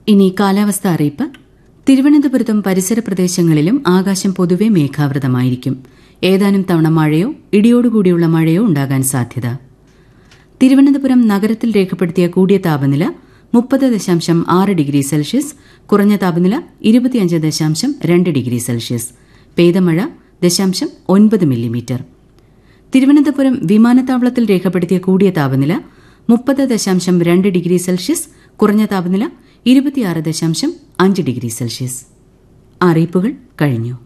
ഇനി കാലാവസ്ഥ അറിയിപ്പ് തിരുവനന്തപുരത്തും പരിസര പ്രദേശങ്ങളിലും ആകാശം പൊതുവെ മേഘാവൃതമായിരിക്കും ഏതാനും തവണ മഴയോ ഇടിയോടുകൂടിയുള്ള മഴയോ ഉണ്ടാകാൻ സാധ്യത തിരുവനന്തപുരം നഗരത്തിൽ രേഖപ്പെടുത്തിയ കൂടിയ താപനില മുപ്പത് ദശാംശം ആറ് ഡിഗ്രി സെൽഷ്യസ് കുറഞ്ഞ താപനില ഇരുപത്തിയഞ്ച് ദശാംശം രണ്ട് ഡിഗ്രി സെൽഷ്യസ് പെയ്ത മഴ ദശാംശം ഒൻപത് മില്ലിമീറ്റർ തിരുവനന്തപുരം വിമാനത്താവളത്തിൽ രേഖപ്പെടുത്തിയ കൂടിയ താപനില മുപ്പത് ദശാംശം രണ്ട് ഡിഗ്രി സെൽഷ്യസ് കുറഞ്ഞ താപനില ഇരുപത്തിയാറ് ദശാംശം അഞ്ച് ഡിഗ്രി സെൽഷ്യസ് അറിയിപ്പുകൾ കഴിഞ്ഞു